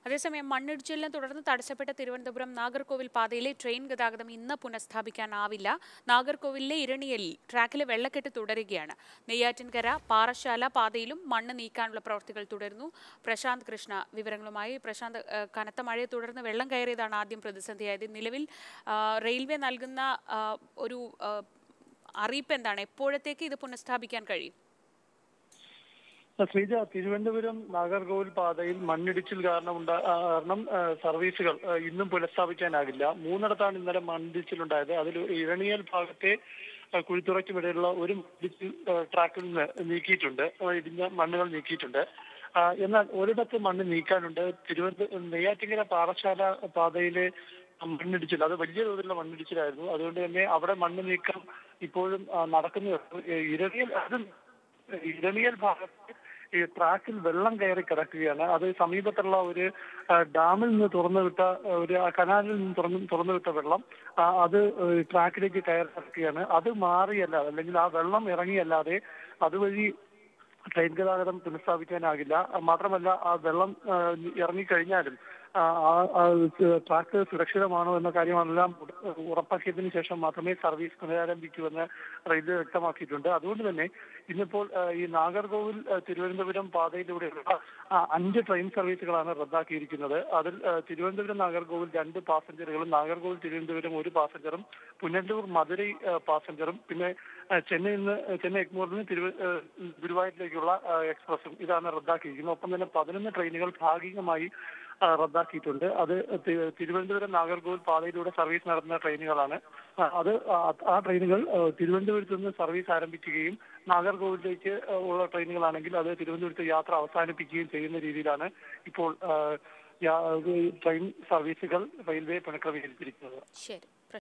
അതേസമയം മണ്ണിടിച്ചിലിനെ തുടർന്ന് തടസ്സപ്പെട്ട തിരുവനന്തപുരം നാഗർകോവിൽ പാതയിലെ ട്രെയിൻ ഗതാഗതം ഇന്ന് പുനഃസ്ഥാപിക്കാനാവില്ല നാഗർകോവിലിലെ ഇരണിയലിൽ ട്രാക്കിലെ വെള്ളക്കെട്ട് തുടരുകയാണ് നെയ്യാറ്റിൻകര പാറശാല പാതയിലും മണ്ണ് നീക്കാനുള്ള പ്രവൃത്തികൾ തുടരുന്നു പ്രശാന്ത് കൃഷ്ണ വിവരങ്ങളുമായി പ്രശാന്ത് ഏഹ്, കനത്ത മഴയെ തുടർന്ന് വെള്ളം കയറിയതാണ് ആദ്യം പ്രതിസന്ധിയായത് നിലവിൽ ആ, റെയിൽവേ നൽകുന്ന ആ, ഒരു ആ, അറിയിപ്പ് എന്താണ് എപ്പോഴത്തേക്ക് ഇത് പുനഃസ്ഥാപിക്കാൻ കഴിയും ശ്രീജ തിരുവനന്തപുരം നാഗർകോവിൽ പാതയിൽ മണ്ണിടിച്ചിൽ കാരണം ഉണ്ടാ ആ, കാരണം ആ, സർവീസുകൾ ആ, ഇന്നും പുനഃസ്ഥാപിക്കാനാകില്ല മൂന്നിടത്താണ് ഇന്നലെ മണ്ണിടിച്ചിലുണ്ടായത് അതിൽ ഇരണിയൽ ഭാഗത്തെ ആ, കുഴിത്തുറയ്ക്കുമിടയിലുള്ള ഒരു മണ്ണിടിച്ചിൽ ആ, ട്രാക്കിൽ നിന്ന് നീക്കിയിട്ടുണ്ട് ആ, ഇടിഞ്ഞ മണ്ണുകൾ നീക്കിയിട്ടുണ്ട് ആ, എന്നാൽ ഒരിടത്ത് മണ്ണ് നീക്കാനുണ്ട് തിരുവനന്തപുരം നെയ്യാറ്റിങ്കര പാറശാല പാതയിലെ മണ്ണിടിച്ചിൽ അത് വലിയ തോതിലുള്ള മണ്ണിടിച്ചിലായിരുന്നു അതുകൊണ്ട് തന്നെ അവിടെ മണ്ണ് നീക്കം ഇപ്പോഴും ആ, നടക്കുന്നേ ഉള്ളൂ. ഏ, ഇരണിയൽ അത് ഇരണിയൽ ഭാഗത്ത് ഈ ട്രാക്കിൽ വെള്ളം കയറി കിടക്കുകയാണ് അത് സമീപത്തുള്ള ഒരു ആ, ഡാമിൽ നിന്ന് തുറന്നു വിട്ട ആ, ഒരു ആ കനാലിൽ നിന്ന് തുറന്നു തുറന്നു വിട്ട വെള്ളം ആ, അത് ഏഹ്, ട്രാക്കിലേക്ക് കയറി കിടക്കുകയാണ് അത് മാറിയല്ലാതെ അല്ലെങ്കിൽ ആ വെള്ളം ഇറങ്ങിയല്ലാതെ അതുവഴി ട്രെയിൻ ഗതാഗതം പുനഃസ്ഥാപിക്കാനാകില്ല മാത്രമല്ല ആ വെള്ളം ആ, ഇറങ്ങിക്കഴിഞ്ഞാലും ആ, ആ ആ, ട്രാക്ക് സുരക്ഷിതമാണോ എന്ന കാര്യമെല്ലാം ഉറ- ഉറപ്പാക്കിയതിനു ശേഷം മാത്രമേ സർവീസ് പുനരാരംഭിക്കൂവെന്ന് റെയിൽവേ വ്യക്തമാക്കിയിട്ടുണ്ട് അതുകൊണ്ട് തന്നെ ഇന്നിപ്പോൾ ആ, ഈ നാഗർകോവിൽ ആ, തിരുവനന്തപുരം പാതയിലൂടെയുള്ള ആ, അഞ്ച് ട്രെയിൻ സർവീസുകളാണ് റദ്ദാക്കിയിരിക്കുന്നത് അതിൽ ആ, തിരുവനന്തപുരം നാഗർകോവിൽ രണ്ട് പാസഞ്ചറുകളും നാഗർകോവിൽ തിരുവനന്തപുരം ഒരു പാസഞ്ചറും പുനലൂർ മധുരൈ ആ, പാസഞ്ചറും പിന്നെ ആ, ചെന്നൈയിൽ നിന്ന് ചെന്നൈ എഗ്മോറിൽ നിന്ന് തിരുവ ആ, ഗുരുവായൂരിലേക്കുള്ള ആ, എക്സ്പ്രസും ഇതാണ് റദ്ദാക്കിയിരിക്കുന്നത് ഒപ്പം തന്നെ പതിനൊന്ന് ട്രെയിനുകൾ ഭാഗികമായി ആ, റദ്ദാക്കിയിട്ടുണ്ട് അത് തി- തിരുവനന്തപുരം നാഗർകോവിൽ പാതയിലൂടെ സർവീസ് നടത്തുന്ന ട്രെയിനുകളാണ് ആ, അത് ആ- ആ ട്രെയിനുകൾ ആ, തിരുവനന്തപുരത്ത് നിന്ന് സർവീസ് ആരംഭിക്കുകയും നാഗർകോവിലേക്ക് ആ, ഉള്ള ട്രെയിനുകളാണെങ്കിൽ അത് തിരുവനന്തപുരത്ത് യാത്ര അവസാനിപ്പിക്കുകയും ചെയ്യുന്ന രീതിയിലാണ് ഇപ്പോൾ ആ, യാ- ട്രെയിൻ സർവീസുകൾ റെയിൽവേ പുനഃക്രമീകരിച്ചിരിക്കുന്നത് ശരി